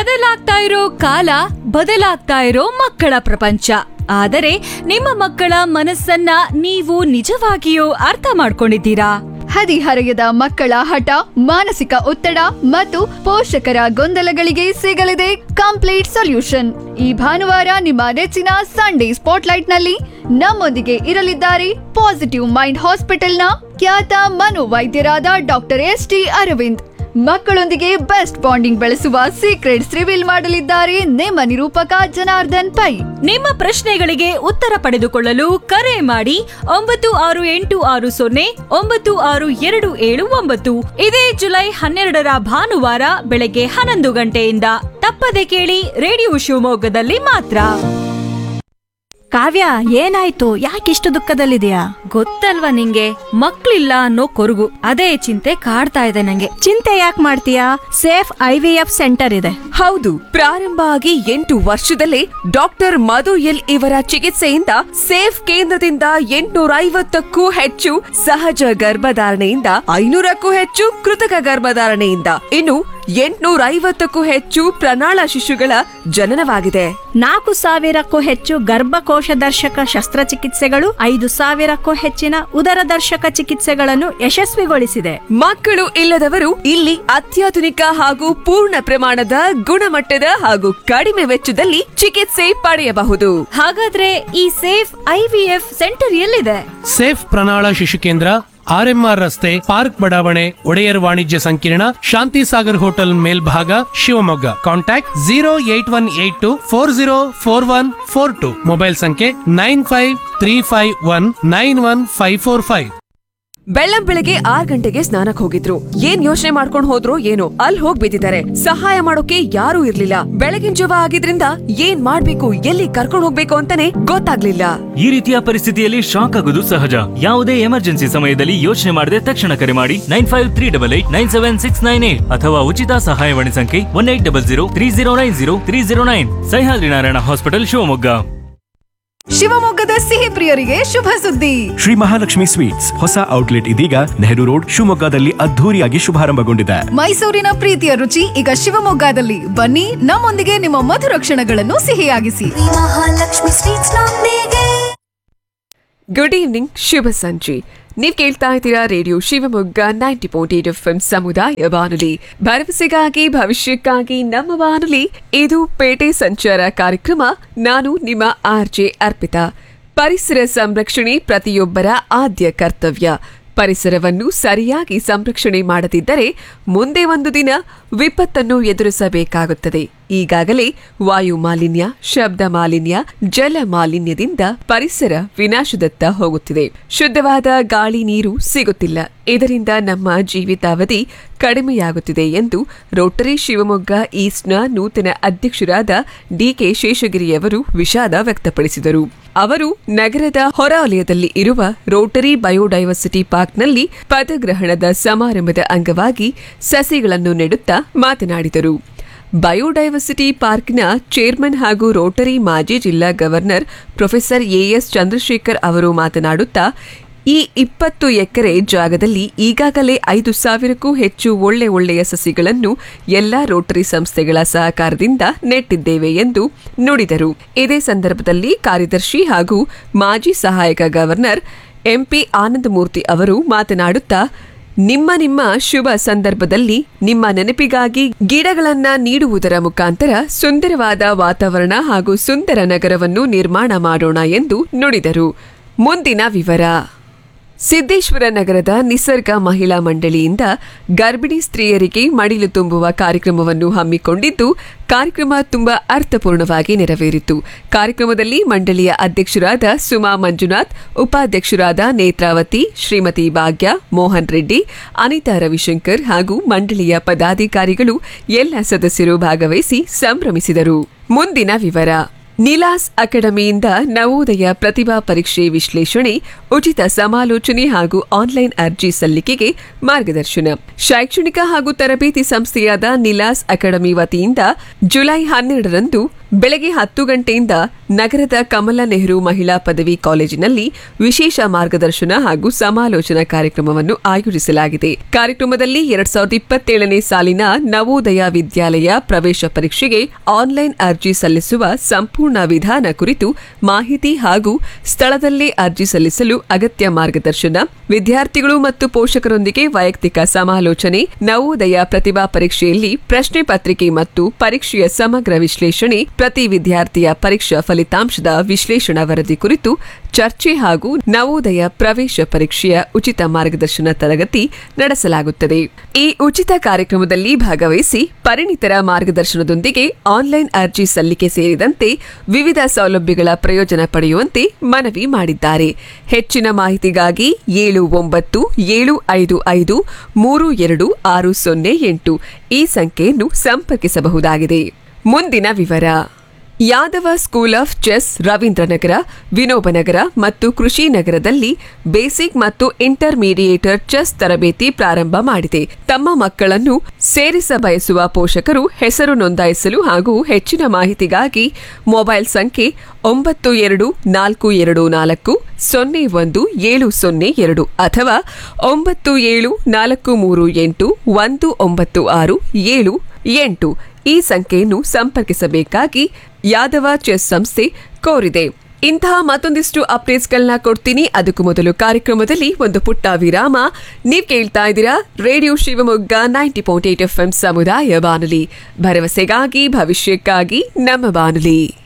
ಬದಲಾಗ್ತಾ ಇರೋ ಕಾಲ ಬದಲಾಗ್ತಾ ಇರೋ ಮಕ್ಕಳ ಪ್ರಪಂಚ ಆದರೆ ನಿಮ್ಮ ಮಕ್ಕಳ ಮನಸ್ಸನ್ನ ನೀವು ನಿಜವಾಗಿಯೂ ಅರ್ಥ ಮಾಡ್ಕೊಂಡಿದ್ದೀರಾ ಹದಿಹರೆಯದ ಮಕ್ಕಳ ಹಠ ಮಾನಸಿಕ ಒತ್ತಡ ಮತ್ತು ಪೋಷಕರ ಗೊಂದಲಗಳಿಗೆ ಸಿಗಲಿದೆ ಕಂಪ್ಲೀಟ್ ಸೊಲ್ಯೂಷನ್ ಈ ಭಾನುವಾರ ನಿಮ್ಮ ನೆಚ್ಚಿನ ಸಂಡೇ ಸ್ಪಾಟ್ಲೈಟ್ನಲ್ಲಿ ನಮ್ಮೊಂದಿಗೆ ಇರಲಿದ್ದಾರೆ ಪಾಸಿಟಿವ್ ಮೈಂಡ್ ಹಾಸ್ಪಿಟಲ್ನ ಖ್ಯಾತ ಮನೋವೈದ್ಯರಾದ ಡಾಕ್ಟರ್ ಎಸ್ ಟಿ ಅರವಿಂದ್ ಮಕ್ಕಳೊಂದಿಗೆ ಬೆಸ್ಟ್ ಬಾಂಡಿಂಗ್ ಬೆಳೆಸುವ ಸೀಕ್ರೆಟ್ಸ್ ರಿವೀಲ್ ಮಾಡಲಿದ್ದಾರೆ ನಿಮ್ಮ ನಿರೂಪಕ ಜನಾರ್ದನ್ ಪೈ ನಿಮ್ಮ ಪ್ರಶ್ನೆಗಳಿಗೆ ಉತ್ತರ ಪಡೆದುಕೊಳ್ಳಲು ಕರೆ ಮಾಡಿ ಒಂಬತ್ತು ಆರು ಎಂಟು ಆರು ಸೊನ್ನೆ ಒಂಬತ್ತು ಆರು ಎರಡು ಏಳು ಒಂಬತ್ತು ಇದೇ ಜುಲೈ ಹನ್ನೆರಡರ ಭಾನುವಾರ ಬೆಳಗ್ಗೆ ಹನ್ನೊಂದು ಗಂಟೆಯಿಂದ ತಪ್ಪದೆ ಕೇಳಿ ರೇಡಿಯೋ ಶಿವಮೊಗ್ಗದಲ್ಲಿ ಮಾತ್ರ ಕಾವ್ಯ ಏನಾಯ್ತು ಯಾಕಿಷ್ಟು ದುಃಖದಲ್ಲಿದೆಯಾ ಗೊತ್ತಲ್ವಾ ನಿಂಗೆ ಮಕ್ಳಿಲ್ಲ ಅನ್ನೋ ಕೊರಗು ಅದೇ ಚಿಂತೆ ಕಾಡ್ತಾ ಇದೆ ನಂಗೆ ಚಿಂತೆ ಯಾಕೆ ಮಾಡ್ತೀಯಾ safe I V F centre ಇದೆ ಹೌದು ಪ್ರಾರಂಭ ಆಗಿ ಎಂಟು ವರ್ಷದಲ್ಲೇ ಡಾಕ್ಟರ್ ಮಧು ಎಲ್ ಇವರ ಚಿಕಿತ್ಸೆಯಿಂದ ಸೇಫ್ ಕೇಂದ್ರದಿಂದ ಎಂಟುನೂರ ಐವತ್ತಕ್ಕೂ ಹೆಚ್ಚು ಸಹಜ ಗರ್ಭಧಾರಣೆಯಿಂದ ಐನೂರಕ್ಕೂ ಹೆಚ್ಚು ಕೃತಕ ಗರ್ಭಧಾರಣೆಯಿಂದ ಇನ್ನು ಎಂಟುನೂರ ಐವತ್ತಕ್ಕೂ ಹೆಚ್ಚು ಪ್ರಣಾಳ ಶಿಶುಗಳ ಜನನವಾಗಿದೆ ನಾಲ್ಕು ಸಾವಿರಕ್ಕೂ ಹೆಚ್ಚು ಗರ್ಭಕೋಶ ದರ್ಶಕ ಶಸ್ತ್ರಚಿಕಿತ್ಸೆಗಳು ಐದು ಸಾವಿರಕ್ಕೂ ಹೆಚ್ಚಿನ ಉದರ ದರ್ಶಕ ಚಿಕಿತ್ಸೆಗಳನ್ನು ಯಶಸ್ವಿಗೊಳಿಸಿದೆ ಮಕ್ಕಳು ಇಲ್ಲದವರು ಇಲ್ಲಿ ಅತ್ಯಾಧುನಿಕ ಹಾಗೂ ಪೂರ್ಣ ಪ್ರಮಾಣದ ಗುಣಮಟ್ಟದ ಹಾಗೂ ಕಡಿಮೆ ವೆಚ್ಚದಲ್ಲಿ ಚಿಕಿತ್ಸೆ ಪಡೆಯಬಹುದು ಹಾಗಾದ್ರೆ ಈ ಸೇಫ್ ಐವಿಎಫ್ ಸೆಂಟರ್ ಎಲ್ಲಿದೆ ಸೇಫ್ ಪ್ರಣಾಳ ಶಿಶು ಕೇಂದ್ರ ಆರ್ಎಂಆರ್ ರಸ್ತೆ ಪಾರ್ಕ್ ಬಡಾವಣೆ ಒಡೆಯರ್ ವಾಣಿಜ್ಯ ಸಂಕೀರ್ಣ ಶಾಂತಿ ಸಾಗರ್ ಹೋಟೆಲ್ ಮೇಲ್ಭಾಗ Shivamogga contact zero eight one eight two four zero four one four two mobile ಸಂಖ್ಯೆ nine five three five one nine one five four five ಬೆಳ್ಳಂ ಬೆಳಗ್ಗೆ ಆರ್ ಗಂಟೆಗೆ ಸ್ನಾನಕ್ ಹೋಗಿದ್ರು ಏನ್ ಯೋಚನೆ ಮಾಡ್ಕೊಂಡ್ ಹೋದ್ರು ಏನೋ ಅಲ್ಲಿ ಹೋಗ್ ಬಿದ್ದಿದ್ದಾರೆ ಸಹಾಯ ಮಾಡೋಕೆ ಯಾರೂ ಇರ್ಲಿಲ್ಲ ಬೆಳಗಿನ ಜವ ಆಗಿದ್ರಿಂದ ಏನ್ ಮಾಡ್ಬೇಕು ಎಲ್ಲಿ ಕರ್ಕೊಂಡ್ ಹೋಗ್ಬೇಕು ಅಂತಾನೆ ಗೊತ್ತಾಗ್ಲಿಲ್ಲ ಈ ರೀತಿಯ ಪರಿಸ್ಥಿತಿಯಲ್ಲಿ ಶಾಕ್ ಆಗೋದು ಸಹಜ ಯಾವುದೇ ಎಮರ್ಜೆನ್ಸಿ ಸಮಯದಲ್ಲಿ ಯೋಚನೆ ಮಾಡದೆ ತಕ್ಷಣ ಕರೆ ಮಾಡಿ nine five three double eight nine seven six nine eight ಅಥವಾ ಉಚಿತ ಸಹಾಯವಾಣಿ ಸಂಖ್ಯೆ one eight double zero three zero nine zero three zero nine Sahyadri Narayana hospital Shivamogga ಶಿವಮೊಗ್ಗದ ಸಿಹಿ ಪ್ರಿಯರಿಗೆ ಶುಭ ಸುದ್ದಿ ಶ್ರೀ ಮಹಾಲಕ್ಷ್ಮಿ ಸ್ವೀಟ್ಸ್ ಹೊಸ ಔಟ್ಲೆಟ್ ಇದೀಗ ನೆಹರು ರೋಡ್ ಶಿವಮೊಗ್ಗದಲ್ಲಿ ಅದ್ಧೂರಿಯಾಗಿ ಶುಭಾರಂಭಗೊಂಡಿದೆ ಮೈಸೂರಿನ ಪ್ರೀತಿಯ ರುಚಿ ಈಗ ಶಿವಮೊಗ್ಗದಲ್ಲಿ ಬನ್ನಿ ನಮ್ಮೊಂದಿಗೆ ನಿಮ್ಮ ಮಧುರ ಕ್ಷಣಗಳನ್ನು ಸಿಹಿಯಾಗಿಸಿ ಮಹಾಲಕ್ಷ್ಮಿ ಸ್ವೀಟ್ಸ್ ನೊಂದಿಗೆ ಗುಡ್ ಈವ್ನಿಂಗ್ ಶುಭ ಸಂಜೆ ನೀವ್ ಕೇಳ್ತಾ ಇದ್ದೀರಾ radio Shivamogga ninety point eight F ಸಮುದಾಯ ಬಾನುಲಿ ಭರವಸೆಗಾಗಿ ಭವಿಷ್ಯಕ್ಕಾಗಿ ನಮ್ಮ ಬಾನುಲಿ ಇದು ಪೇಟೆ ಸಂಚಾರ ಕಾರ್ಯಕ್ರಮ ನಾನು ನಿಮ್ಮ ಆರ್ ಜೆ ಅರ್ಪಿತಾ ಪರಿಸರ ಸಂರಕ್ಷಣೆ ಪ್ರತಿಯೊಬ್ಬರ ಆದ್ಯ ಕರ್ತವ್ಯ ಪರಿಸರವನ್ನು ಸರಿಯಾಗಿ ಸಂರಕ್ಷಣೆ ಮಾಡದಿದ್ದರೆ ಮುಂದೆ ಒಂದು ದಿನ ವಿಪತ್ತನ್ನು ಎದುರಿಸಬೇಕಾಗುತ್ತದೆ ಈಗಾಗಲೇ ವಾಯು ಮಾಲಿನ್ಯ ಶಬ್ದ ಮಾಲಿನ್ಯ ಜಲ ಮಾಲಿನ್ಯದಿಂದ ಪರಿಸರ ವಿನಾಶದತ್ತ ಹೋಗುತ್ತಿದೆ ಶುದ್ಧವಾದ ಗಾಳಿ ನೀರು ಸಿಗುತ್ತಿಲ್ಲ ಇದರಿಂದ ನಮ್ಮ ಜೀವಿತಾವಧಿ ಕಡಿಮೆಯಾಗುತ್ತಿದೆ ಎಂದು ರೋಟರಿ ಶಿವಮೊಗ್ಗ ಈಸ್ಟ್ನ ನೂತನ ಅಧ್ಯಕ್ಷರಾದ ಡಿಕೆ ಶೇಷಗಿರಿಯವರು ವಿಷಾದ ವ್ಯಕ್ತಪಡಿಸಿದರು ಅವರು ನಗರದ ಹೊರವಲಯದಲ್ಲಿ ಇರುವ ರೋಟರಿ ಬಯೋಡೈವರ್ಸಿಟಿ ಪಾರ್ಕ್ನಲ್ಲಿ ಪದಗ್ರಹಣದ ಸಮಾರಂಭದ ಅಂಗವಾಗಿ ಸಸಿಗಳನ್ನು ನೆಡುತ್ತಾ ಮಾತನಾಡಿದರು ಬಯೋಡೈವರ್ಸಿಟಿ ಪಾರ್ಕ್ನ ಚೇರ್ಮನ್ ಹಾಗೂ ರೋಟರಿ ಮಾಜಿ ಜಿಲ್ಲಾ ಗವರ್ನರ್ ಪ್ರೊಫೆಸರ್ ಎಎಸ್ ಚಂದ್ರಶೇಖರ್ ಅವರು ಮಾತನಾಡುತ್ತಾ ಈ ಇಪ್ಪತ್ತು ಎಕರೆ ಜಾಗದಲ್ಲಿ ಈಗಾಗಲೇ ಐದು ಸಾವಿರಕ್ಕೂ ಹೆಚ್ಚು ಒಳ್ಳೆ ಒಳ್ಳೆಯ ಸಸಿಗಳನ್ನು ಎಲ್ಲಾ ರೋಟರಿ ಸಂಸ್ಥೆಗಳ ಸಹಕಾರದಿಂದ ನೆಟ್ಟಿದ್ದೇವೆ ಎಂದು ನುಡಿದರು ಇದೇ ಸಂದರ್ಭದಲ್ಲಿ ಕಾರ್ಯದರ್ಶಿ ಹಾಗೂ ಮಾಜಿ ಸಹಾಯಕ ಗವರ್ನರ್ ಎಂಪಿ ಆನಂದಮೂರ್ತಿ ಅವರು ಮಾತನಾಡುತ್ತಾ ನಿಮ್ಮ ನಿಮ್ಮ ಶುಭ ಸಂದರ್ಭದಲ್ಲಿ ನಿಮ್ಮ ನೆನಪಿಗಾಗಿ ಗಿಡಗಳನ್ನ ನೀಡುವುದರ ಮುಖಾಂತರ ಸುಂದರವಾದ ವಾತಾವರಣ ಹಾಗೂ ಸುಂದರ ನಗರವನ್ನು ನಿರ್ಮಾಣ ಮಾಡೋಣ ಎಂದು ನುಡಿದರು ಮುಂದಿನ ವಿವರ ಸಿದ್ದೇಶ್ವರ ನಗರದ ನಿಸರ್ಗ ಮಹಿಳಾ ಮಂಡಳಿಯಿಂದ ಗರ್ಭಿಣಿ ಸ್ತ್ರೀಯರಿಗೆ ಮಡಿಲು ತುಂಬುವ ಕಾರ್ಯಕ್ರಮವನ್ನು ಹಮ್ಮಿಕೊಂಡಿದ್ದು ಕಾರ್ಯಕ್ರಮ ತುಂಬಾ ಅರ್ಥಪೂರ್ಣವಾಗಿ ನೆರವೇರಿತು ಕಾರ್ಯಕ್ರಮದಲ್ಲಿ ಮಂಡಳಿಯ ಅಧ್ಯಕ್ಷರಾದ ಸುಮಾ ಮಂಜುನಾಥ್ ಉಪಾಧ್ಯಕ್ಷರಾದ ನೇತ್ರಾವತಿ ಶ್ರೀಮತಿ ಭಾಗ್ಯ ಮೋಹನ್ ರೆಡ್ಡಿ ಅನಿತಾ ರವಿಶಂಕರ್ ಹಾಗೂ ಮಂಡಳಿಯ ಪದಾಧಿಕಾರಿಗಳು ಎಲ್ಲ ಸದಸ್ಯರು ಭಾಗವಹಿಸಿ ಸಂಭ್ರಮಿಸಿದರು ಮುಂದಿನ ವಿವರ ನಿಲಾಸ್ ಅಕಾಡೆಮಿಯಿಂದ ನವೋದಯ ಪ್ರತಿಭಾ ಪರೀಕ್ಷೆ ವಿಶ್ಲೇಷಣೆ ಉಚಿತ ಸಮಾಲೋಚನೆ ಹಾಗೂ ಆನ್ಲೈನ್ ಅರ್ಜಿ ಸಲ್ಲಿಕೆಗೆ ಮಾರ್ಗದರ್ಶನ ಶೈಕ್ಷಣಿಕ ಹಾಗೂ ತರಬೇತಿ ಸಂಸ್ಥೆಯಾದ ನಿಲಾಸ್ ಅಕಾಡೆಮಿ ವತಿಯಿಂದ ಜುಲೈ ಹನ್ನೆರಡರಂದು ಬೆಳಗ್ಗೆ ಹತ್ತು ಗಂಟೆಯಿಂದ ನಗರದ ಕಮಲ ನೆಹರು ಮಹಿಳಾ ಪದವಿ ಕಾಲೇಜಿನಲ್ಲಿ ವಿಶೇಷ ಮಾರ್ಗದರ್ಶನ ಹಾಗೂ ಸಮಾಲೋಚನಾ ಕಾರ್ಯಕ್ರಮವನ್ನು ಆಯೋಜಿಸಲಾಗಿದೆ ಕಾರ್ಯಕ್ರಮದಲ್ಲಿ ಎರಡ್ ಸಾವಿರದ ಇಪ್ಪತ್ತೇಳನೇ ಸಾಲಿನ ನವೋದಯ ವಿದ್ಯಾಲಯ ಪ್ರವೇಶ ಪರೀಕ್ಷೆಗೆ ಆನ್ಲೈನ್ ಅರ್ಜಿ ಸಲ್ಲಿಸುವ ಸಂಪೂರ್ಣ ವಿಧಾನ ಕುರಿತು ಮಾಹಿತಿ ಹಾಗೂ ಸ್ಥಳದಲ್ಲೇ ಅರ್ಜಿ ಸಲ್ಲಿಸಲು ಅಗತ್ಯ ಮಾರ್ಗದರ್ಶನ ವಿದ್ಯಾರ್ಥಿಗಳು ಮತ್ತು ಪೋಷಕರೊಂದಿಗೆ ವೈಯಕ್ತಿಕ ಸಮಾಲೋಚನೆ ನವೋದಯ ಪ್ರತಿಭಾ ಪರೀಕ್ಷೆಯಲ್ಲಿ ಪ್ರಶ್ನೆ ಪತ್ರಿಕೆ ಮತ್ತು ಪರೀಕ್ಷೆಯ ಸಮಗ್ರ ವಿಶ್ಲೇಷಣೆ ಪ್ರತಿ ವಿದ್ಯಾರ್ಥಿಯ ಪರೀಕ್ಷಾ ಫಲಿತಾಂಶದ ವಿಶ್ಲೇಷಣಾ ವರದಿ ಕುರಿತು ಚರ್ಚೆ ಹಾಗೂ ನವೋದಯ ಪ್ರವೇಶ ಪರೀಕ್ಷೆಯ ಉಚಿತ ಮಾರ್ಗದರ್ಶನ ತರಗತಿ ನಡೆಸಲಾಗುತ್ತದೆ ಈ ಉಚಿತ ಕಾರ್ಯಕ್ರಮದಲ್ಲಿ ಭಾಗವಹಿಸಿ ಪರಿಣಿತರ ಮಾರ್ಗದರ್ಶನದೊಂದಿಗೆ ಆನ್ಲೈನ್ ಅರ್ಜಿ ಸಲ್ಲಿಕೆ ಸೇರಿದಂತೆ ವಿವಿಧ ಸೌಲಭ್ಯಗಳ ಪ್ರಯೋಜನ ಪಡೆಯುವಂತೆ ಮನವಿ ಮಾಡಿದ್ದಾರೆ ಹೆಚ್ಚಿನ ಮಾಹಿತಿಗಾಗಿ ಏಳು ಒಂಬತ್ತು ಏಳು ಐದು ಐದು ಮೂರು ಎರಡು ಆರು ಸೊನ್ನೆ ಎಂಟು ಈ ಸಂಖ್ಯೆಯನ್ನು ಸಂಪರ್ಕಿಸಬಹುದಾಗಿದೆ ಮುಂದಿನ ವಿವರ Yadava school of chess Ravindranagar Vinobanagar ಮತ್ತು ಕೃಷಿ ನಗರದಲ್ಲಿ ಬೇಸಿಕ್ ಮತ್ತು ಇಂಟರ್ಮೀಡಿಯೇಟರ್ ಚೆಸ್ ತರಬೇತಿ ಪ್ರಾರಂಭ ಮಾಡಿದೆ ತಮ್ಮ ಮಕ್ಕಳನ್ನು ಸೇರಿಸ ಬಯಸುವ ಪೋಷಕರು ಹೆಸರು ನೋಂದಾಯಿಸಲು ಹಾಗೂ ಹೆಚ್ಚಿನ ಮಾಹಿತಿಗಾಗಿ ಮೊಬೈಲ್ ಸಂಖ್ಯೆ ಒಂಬತ್ತು ಎರಡು ನಾಲ್ಕು ಎರಡು ನಾಲ್ಕು ಸೊನ್ನೆ ಒಂದು ಏಳು ಸೊನ್ನೆ ಎರಡು ಅಥವಾ ಒಂಬತ್ತು ಏಳು ನಾಲ್ಕು ಮೂರು ಎಂಟು ಒಂದು ಒಂಬತ್ತು ಆರು ಏಳು ಎಂಟು ಈ ಸಂಖ್ಯೆಯನ್ನು ಸಂಪರ್ಕಿಸಬೇಕಾಗಿ ಯಾದವ ಚೆಸ್ ಸಂಸ್ಥೆ ಕೋರಿದೆ ಇಂತಹ ಮತ್ತೊಂದಿಷ್ಟು ಅಪ್ಡೇಟ್ಸ್ಗಳನ್ನ ಕೊಡ್ತೀನಿ ಅದಕ್ಕೂ ಮೊದಲು ಕಾರ್ಯಕ್ರಮದಲ್ಲಿ ಒಂದು ಪುಟ್ಟ ವಿರಾಮ ನೀವ್ ಕೇಳ್ತಾ ಇದ್ದೀರಾ radio Shivamogga ninety point eight F ಸಮುದಾಯ ಬಾನುಲಿ ಭರವಸೆಗಾಗಿ ಭವಿಷ್ಯಕ್ಕಾಗಿ ನಮ್ಮ ಬಾನುಲಿ